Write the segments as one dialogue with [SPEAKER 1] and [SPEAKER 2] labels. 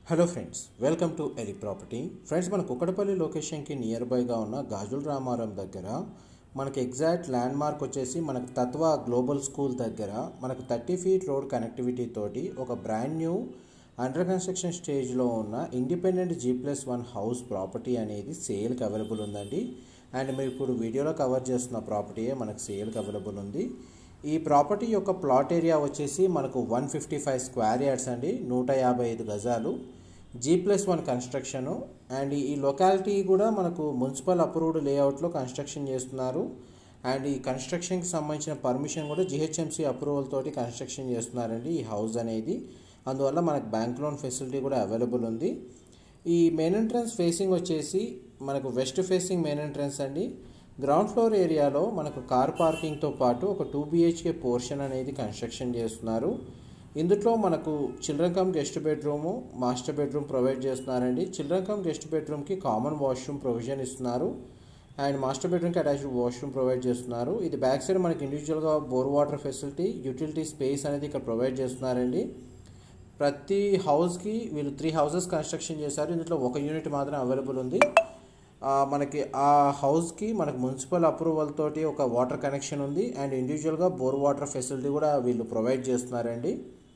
[SPEAKER 1] hello friends welcome to ఎలి property friends మన కుక్కడపల్లి లొకేషన్కి నియర్ బైగా ఉన్న గాజుల రామారం దగ్గర మనకి ఎగ్జాక్ట్ ల్యాండ్ మార్క్ వచ్చేసి మనకు తత్వ గ్లోబల్ స్కూల్ దగ్గర మనకు థర్టీ ఫీట్ రోడ్ కనెక్టివిటీ తోటి ఒక బ్రాండ్ న్యూ అండర్ కన్స్ట్రక్షన్ స్టేజ్లో ఉన్న independent G plus one house property అనేది సేల్కి అవైలబుల్ ఉందండి అండ్ మీరు ఇప్పుడు వీడియోలో కవర్ చేస్తున్న ప్రాపర్టీయే మనకు సేల్కి అవైలబుల్ ఉంది ఈ ప్రాపర్టీ యొక్క ప్లాట్ ఏరియా వచ్చేసి మనకు one fifty five square yards అండి నూట యాభై ఐదు గజాలు G plus one construction and ఈ లొకాలిటీ కూడా మనకు మున్సిపల్ అప్రూవ్డ్ లేఅవుట్లో కన్స్ట్రక్షన్ చేస్తున్నారు అండ్ ఈ కన్స్ట్రక్షన్కి సంబంధించిన పర్మిషన్ కూడా జిహెచ్ఎంసీ అప్రూవల్ తోటి కన్స్ట్రక్షన్ చేస్తున్నారండి ఈ హౌస్ అనేది అందువల్ల మనకు బ్యాంక్ లోన్ ఫెసిలిటీ కూడా అవైలబుల్ ఉంది ఈ మెయిన్ ఎంట్రన్స్ ఫేసింగ్ వచ్చేసి మనకు వెస్ట్ ఫేసింగ్ మెయిన్ ఎంట్రన్స్ అండి గ్రౌండ్ ఫ్లోర్ ఏరియాలో మనకు కార్ పార్కింగ్తో పాటు ఒక టూ బిహెచ్కే పోర్షన్ అనేది కన్స్ట్రక్షన్ చేస్తున్నారు ఇందులో మనకు children cum guest bedroom master bedroom provide చేస్తున్నారండి చిల్డ్రన్ కమ్ గెస్ట్ బెడ్రూమ్కి కామన్ వాష్రూమ్ ప్రొవిజన్ ఇస్తున్నారు అండ్ మాస్టర్ బెడ్రూమ్కి అటాచ్డ్ వాష్రూమ్ ప్రొవైడ్ చేస్తున్నారు ఇది బ్యాక్ సైడ్ మనకి ఇండివిజువల్గా bore water facility utility space అనేది ఇక్కడ ప్రొవైడ్ చేస్తున్నారండి ప్రతి హౌస్కి వీళ్ళు త్రీ హౌసెస్ కన్స్ట్రక్షన్ చేశారు ఇందులో ఒక యూనిట్ మాత్రం అవైలబుల్ ఉంది ఆ, మనకి ఆ హౌస్కి మనకు మున్సిపల్ అప్రూవల్ తోటి ఒక వాటర్ కనెక్షన్ ఉంది అండ్ ఇండివిజువల్గా బోర్ వాటర్ ఫెసిలిటీ కూడా వీళ్ళు ప్రొవైడ్ చేస్తున్నారండి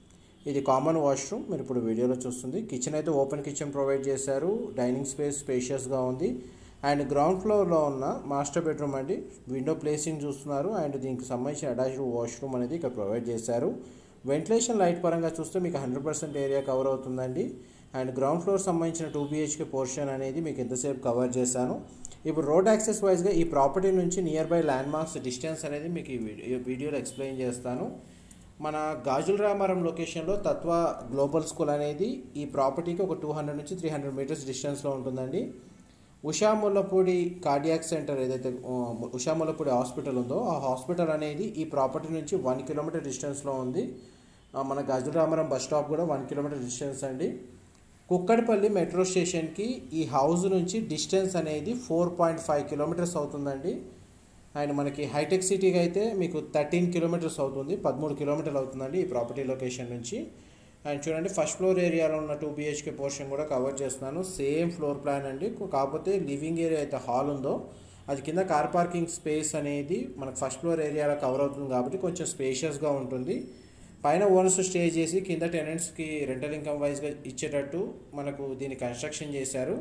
[SPEAKER 1] ఇది కామన్ వాష్రూమ్ మీరు ఇప్పుడు వీడియోలో చూస్తుంది కిచెన్ అయితే ఓపెన్ కిచెన్ ప్రొవైడ్ చేశారు డైనింగ్ స్పేస్ స్పేషియస్గా ఉంది అండ్ గ్రౌండ్ ఫ్లోర్లో ఉన్న మాస్టర్ బెడ్రూమ్ అండి విండో ప్లేసింగ్ చూస్తున్నారు అండ్ దీనికి సంబంధించిన అటాచ్డ్ వాష్రూమ్ అనేది ఇక్కడ ప్రొవైడ్ చేశారు వెంటిలేషన్ లైట్ పరంగా చూస్తే మీకు హండ్రెడ్ పర్సెంట్ ఏరియా కవర్ అవుతుందండి అండ్ గ్రౌండ్ ఫ్లోర్ సంబంధించిన టూ బీహెచ్కే పోర్షన్ అనేది మీకు ఎంతసేపు కవర్ చేశాను ఇప్పుడు రోడ్ యాక్సెస్ వైజ్గా ఈ ప్రాపర్టీ నుంచి nearby landmarks distance అనేది మీకు ఈ వీడియో వీడియోలో ఎక్స్ప్లెయిన్ చేస్తాను మన గాజుల రామారం లొకేషన్లో తత్వ గ్లోబల్ స్కూల్ అనేది ఈ ప్రాపర్టీకి ఒక టూ హండ్రెడ్ నుంచి త్రీ హండ్రెడ్ మీటర్స్ డిస్టెన్స్లో ఉంటుందండి ఉషా ముల్లపూడి కార్డియాక్ సెంటర్ ఏదైతే ఆ, ఉషా ముల్లపూడి హాస్పిటల్ ఉందో ఆ హాస్పిటల్ అనేది ఈ ప్రాపర్టీ నుంచి వన్ కిలోమీటర్ డిస్టెన్స్లో ఉంది ఆ, మన గాజుల రామారం బస్ స్టాప్ కూడా వన్ కిలోమీటర్ డిస్టెన్స్ అండి కుక్కడిపల్లి మెట్రో స్టేషన్కి ఈ హౌస్ నుంచి డిస్టెన్స్ అనేది ఫోర్ పాయింట్ ఫైవ్ కిలోమీటర్స్ అవుతుందండి అండ్ మనకి హైటెక్ సిటీకి అయితే మీకు థర్టీన్ కిలోమీటర్స్ అవుతుంది పదమూడు కిలోమీటర్లు అవుతుందండి ఈ ప్రాపర్టీ లొకేషన్ నుంచి అండ్ చూడండి ఫస్ట్ ఫ్లోర్ ఏరియాలో ఉన్న టూ బిహెచ్కే పోర్షన్ కూడా కవర్ చేస్తున్నాను సేమ్ ఫ్లోర్ ప్లాన్ అండి కాకపోతే లివింగ్ ఏరియా అయితే హాల్ ఉందో అది కింద కార్ పార్కింగ్ స్పేస్ అనేది మనకు ఫస్ట్ ఫ్లోర్ ఏరియాలో కవర్ అవుతుంది కాబట్టి కొంచెం స్పేషియస్గా ఉంటుంది పైన ఓనర్స్ స్టే చేసి కింద టెనెంట్స్కి రెంటల్ ఇన్కమ్ వైజ్గా ఇచ్చేటట్టు మనకు దీన్ని కన్స్ట్రక్షన్ చేశారు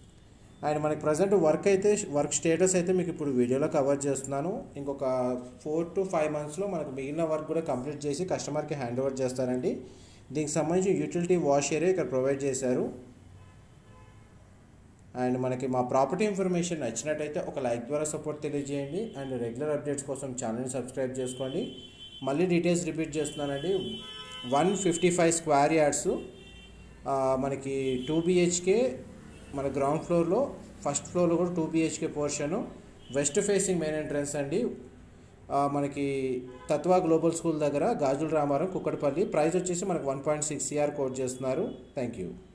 [SPEAKER 1] అండ్ మనకి ప్రజెంట్ వర్క్ అయితే వర్క్ స్టేటస్ అయితే మీకు ఇప్పుడు వీడియోలో కవర్ చేస్తున్నాను ఇంకొక ఫోర్ టు ఫైవ్ మంత్స్లో మనకు మిగిలిన వర్క్ కూడా కంప్లీట్ చేసి కస్టమర్కి హ్యాండ్ ఓవర్ చేస్తారండి దీనికి సంబంధించి యూటిలిటీ వాష్ ఏరియా ఇక్కడ ప్రొవైడ్ చేశారు అండ్ మనకి మా ప్రాపర్టీ ఇన్ఫర్మేషన్ నచ్చినట్టయితే ఒక లైక్ ద్వారా సపోర్ట్ తెలియజేయండి అండ్ రెగ్యులర్ అప్డేట్స్ కోసం ఛానల్ని సబ్స్క్రైబ్ చేసుకోండి మళ్ళీ డీటెయిల్స్ రిపీట్ చేస్తున్నానండి one fifty five square yards మనకి టూ బిహెచ్కే మన గ్రౌండ్ ఫ్లోర్లో ఫస్ట్ ఫ్లోర్లో కూడా two BHK portion west facing main entrance అండి ఆ, మనకి తత్వ గ్లోబల్ స్కూల్ దగ్గర గాజుల రామారం కుక్కడపల్లి ప్రైస్ వచ్చేసి మనకు one point six CR quote చేస్తున్నారు థ్యాంక్ యూ